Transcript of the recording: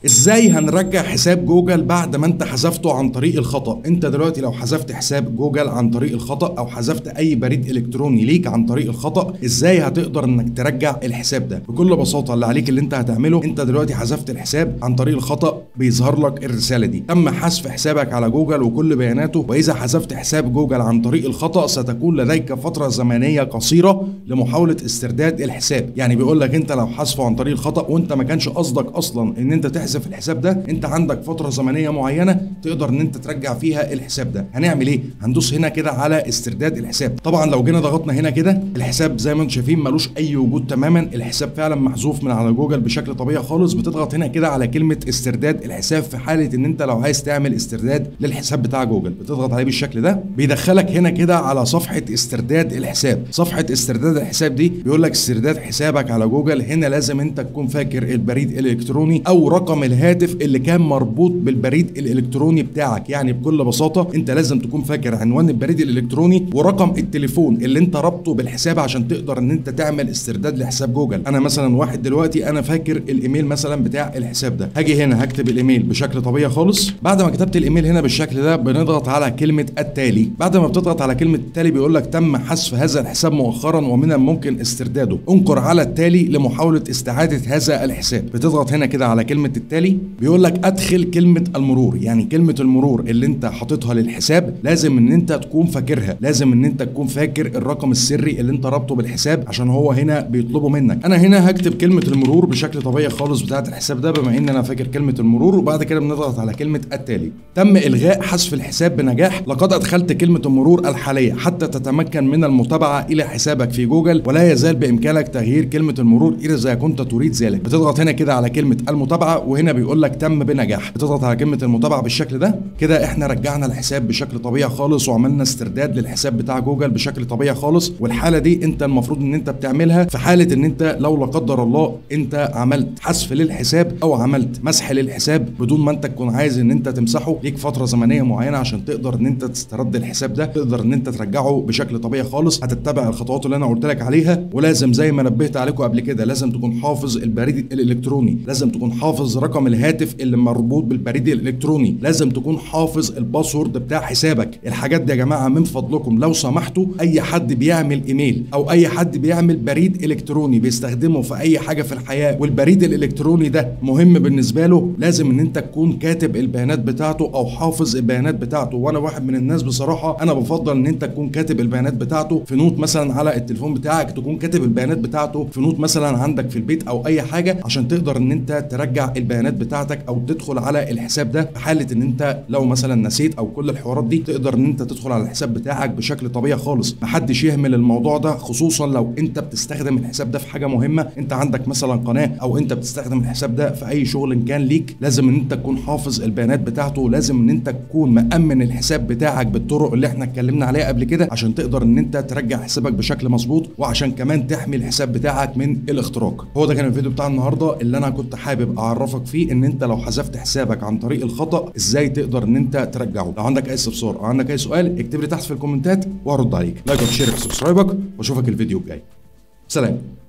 ازاي هنرجع حساب جوجل بعد ما انت حذفته عن طريق الخطا انت دلوقتي لو حذفت حساب جوجل عن طريق الخطا او حذفت اي بريد الكتروني ليك عن طريق الخطا ازاي هتقدر انك ترجع الحساب ده بكل بساطه اللي عليك اللي انت هتعمله انت دلوقتي حذفت الحساب عن طريق الخطا بيظهر لك الرساله دي تم حذف حسابك على جوجل وكل بياناته واذا حذفت حساب جوجل عن طريق الخطا ستكون لديك فتره زمنيه قصيره لمحاوله استرداد الحساب يعني بيقول لك انت لو حذفه عن طريق الخطا وانت ما كانش قصدك اصلا ان انت تحذف الحساب ده انت عندك فتره زمنيه معينه تقدر ان انت ترجع فيها الحساب ده هنعمل ايه هندوس هنا كده على استرداد الحساب طبعا لو جينا ضغطنا هنا كده الحساب زي ما انتم شايفين ملوش اي وجود تماما الحساب فعلا محذوف من على جوجل بشكل طبيعي خالص بتضغط هنا كده على كلمه استرداد الحساب في حاله ان انت لو عايز تعمل استرداد للحساب بتاع جوجل بتضغط عليه بالشكل ده بيدخلك هنا كده على صفحه استرداد الحساب صفحه استرداد الحساب دي بيقول لك استرداد حسابك على جوجل هنا لازم انت تكون فاكر البريد الالكتروني او رقم الهاتف اللي كان مربوط بالبريد الالكتروني بتاعك يعني بكل بساطه انت لازم تكون فاكر عنوان البريد الالكتروني ورقم التليفون اللي انت رابطه بالحساب عشان تقدر ان انت تعمل استرداد لحساب جوجل انا مثلا واحد دلوقتي انا فاكر الايميل مثلا بتاع الحساب ده هاجي هنا هكتب الايميل بشكل طبيعي خالص بعد ما كتبت الايميل هنا بالشكل ده بنضغط على كلمه التالي بعد ما بتضغط على كلمه التالي بيقول لك تم حذف هذا الحساب مؤخرا ومن الممكن استرداده انقر على التالي لمحاوله استعاده هذا الحساب بتضغط هنا كده على كلمه التالي بيقول لك ادخل كلمه المرور يعني كلمه المرور اللي انت حاططها للحساب لازم ان انت تكون فاكرها لازم ان انت تكون فاكر الرقم السري اللي انت رابطه بالحساب عشان هو هنا بيطلبه منك انا هنا هكتب كلمه المرور بشكل طبيعي خالص بتاعه الحساب ده بما ان انا فاكر كلمه المرور وبعد كده بنضغط على كلمه التالي تم الغاء حذف الحساب بنجاح لقد ادخلت كلمه المرور الحاليه حتى تتمكن من المتابعه الى حسابك في جوجل ولا يزال بامكانك تغيير كلمه المرور اذا كنت تريد ذلك بتضغط هنا كده على كلمه المتابعه وهنا بيقول لك تم بنجاح بتضغط على كلمه المتابعه بالشكل ده كده احنا رجعنا الحساب بشكل طبيعي خالص وعملنا استرداد للحساب بتاع جوجل بشكل طبيعي خالص والحاله دي انت المفروض ان انت بتعملها في حاله ان انت لو لا قدر الله انت عملت حذف للحساب او عملت مسح للحساب بدون ما انت تكون عايز ان انت تمسحه ليك فتره زمنيه معينه عشان تقدر ان انت تسترد الحساب ده تقدر ان انت ترجعه بشكل طبيعي خالص هتتبع الخطوات اللي انا قلت لك عليها ولازم زي ما نبهت عليكم قبل كده لازم تكون حافظ البريد الالكتروني لازم تكون حافظ رقم الهاتف اللي مربوط بالبريد الالكتروني لازم تكون حافظ الباسورد بتاع حسابك الحاجات دي يا جماعه من فضلكم لو سمحتوا اي حد بيعمل ايميل او اي حد بيعمل بريد الكتروني بيستخدمه في اي حاجه في الحياه والبريد الالكتروني ده مهم بالنسبه له لازم ان انت تكون كاتب البيانات بتاعته او حافظ البيانات بتاعته وانا واحد من الناس بصراحه انا بفضل ان انت تكون كاتب البيانات بتاعته في نوت مثلا على التليفون بتاعك تكون كاتب البيانات بتاعته في نوت مثلا عندك في البيت او اي حاجه عشان تقدر ان انت ترجع البيانات بتاعتك او تدخل على الحساب ده في حاله ان انت لو مثلا نسيت او كل الحوارات دي تقدر ان انت تدخل على الحساب بتاعك بشكل طبيعي خالص محدش يهمل الموضوع ده خصوصا لو انت بتستخدم الحساب ده في حاجه مهمه انت عندك مثلا قناه او انت بتستخدم الحساب ده في اي شغل إن كان ليك لازم ان انت تكون حافظ البيانات بتاعته لازم ان انت تكون مأمن الحساب بتاعك بالطرق اللي احنا اتكلمنا عليها قبل كده عشان تقدر ان انت ترجع حسابك بشكل مظبوط وعشان كمان تحمي الحساب بتاعك من الاختراق هو ده كان الفيديو بتاع النهارده اللي انا كنت حابب اعرفك فيه ان انت لو حذفت حسابك عن طريق الخطا ازاي تقدر ان انت ترجعه لو عندك اي استفسار او عندك اي سؤال اكتب لي تحت في الكومنتات وهرد عليك لايك وشير وسبسكرايبك واشوفك الفيديو الجاي سلام